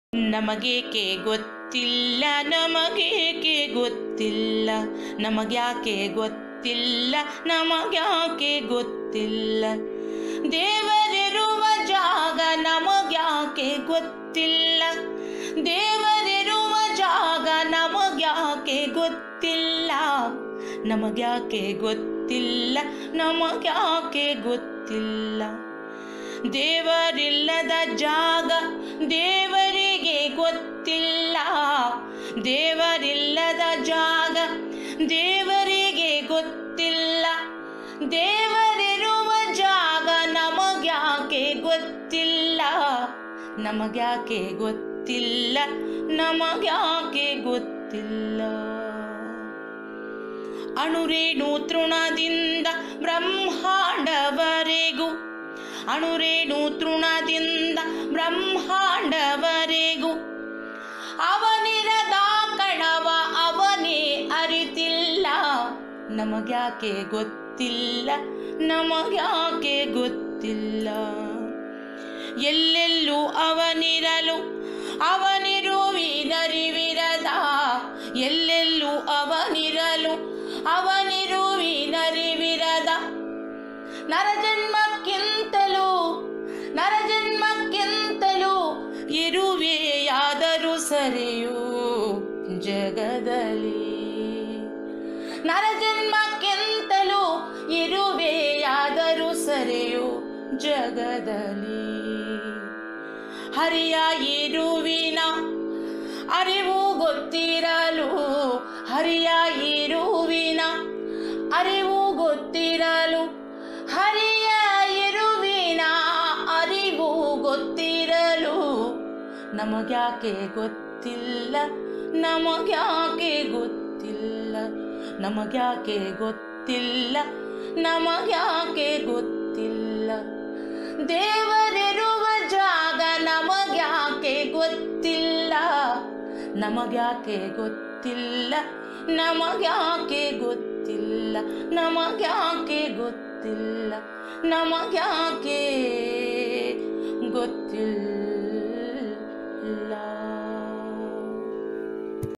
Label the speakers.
Speaker 1: ನಮಗೇಕೆ ಗೊತ್ತಿಲ್ಲ ನಮಗೇಕೆ ಗೊತ್ತಿಲ್ಲ ನಮಗ್ಯಾಕೆ ಗೊತ್ತಿಲ್ಲ ನಮಗ್ಯಾಕೆ ಗೊತ್ತಿಲ್ಲ ದೇವರಿರುವ ಜಾಗ ನಮಗ್ಯಾಕೆ ಗೊತ್ತಿಲ್ಲ ದೇವರಿರುವ ಜಾಗ ನಮಗ್ಯಾಕೆ ಗೊತ್ತಿಲ್ಲ ನಮಗ್ಯಾಕೆ ಗೊತ್ತಿಲ್ಲ ನಮಗ್ಯಾಕೆ ಗೊತ್ತಿಲ್ಲ ದೇವರಿಲ್ಲದ ಜಾಗ ದೇವರಿಗೆ ಗೊತ್ತಿಲ್ಲ ದೇವರಿಲ್ಲದ ಜಾಗ ದೇವರಿಗೆ ಗೊತ್ತಿಲ್ಲ ದೇವರಿರುವ ಜಾಗ ನಮಗ್ಯಾಕೆ ಗೊತ್ತಿಲ್ಲ ನಮಗ್ಯಾಕೆ ಗೊತ್ತಿಲ್ಲ ನಮಗ್ಯಾಕೆ ಗೊತ್ತಿಲ್ಲ ಅಣುರೇಣು ತೃಣದಿಂದ ಬ್ರಹ್ಮಾಂಡವರೆಗೂ ಅಣುರೇಣು ತೃಣದಿಂದ ಬ್ರಹ್ಮಾಂಡವರೆಗೂ ಅವನಿರದ ಕಣವ ಅವನೇ ಅರಿತಿಲ್ಲ ನಮಗ್ಯಾಕೆ ಗೊತ್ತಿಲ್ಲ ನಮಗ್ಯಾಕೆ ಗೊತ್ತಿಲ್ಲ ಎಲ್ಲೆಲ್ಲೂ ಅವನಿರಲು ಅವನಿರುವಿನರಿವಿರದ ಎಲ್ಲೆಲ್ಲೂ ಅವನಿರಲು ಅವನಿರುವಿನರಿವಿರದ ನರಜನ್ಮಕ್ಕಿಂತಲೂ ನರಜನ್ಮಕ್ಕಿಂತಲೂ ಇರುವೆಯಾದರೂ ಸರಿಯೂ ಜಗದಲ್ಲಿ ನರಜನ್ಮಕ್ಕಿಂತಲೂ ಇರುವೆಯಾದರೂ ಸರಿಯು ಜಗದಲ್ಲಿ ಹರಿಯ ಇರುವಿನ ಅರಿವು ಗೊತ್ತಿರಲು ಹರಿಯ ಇರುವಿನ ಅರಿವು ಗೊತ್ತಿರಲು ಹರಿಯ ಇರುವಿನ ಅರಿವು ಗೊತ್ತಿರಲು ನಮಗ್ಯಾಕೆ ಗೊತ್ತಿಲ್ಲ ನಮಗ್ಯಾಕೆ ಗೊತ್ತಿಲ್ಲ ನಮಗ್ಯಾಕೆ ಗೊತ್ತಿಲ್ಲ ನಮಗ್ಯಾಕೆ ಗೊತ್ತಿಲ್ಲ ದೇವರಿರುವ ಜಾಗ ನಮಗ್ಯಾಕೆ ಗೊತ್ತಿಲ್ಲ ನಮಗ್ಯಾಕೆ ಗೊತ್ತಿಲ್ಲ ನಮಗ್ಯಾಕೆ ಗೊತ್ತಿಲ್ಲ ನಮಗ್ಯಾಕೆ ಗೊತ್ತಿಲ್ಲ ನಮಗ್ಯಾಕೆ ಗೊತ್ತಿಲ್ಲ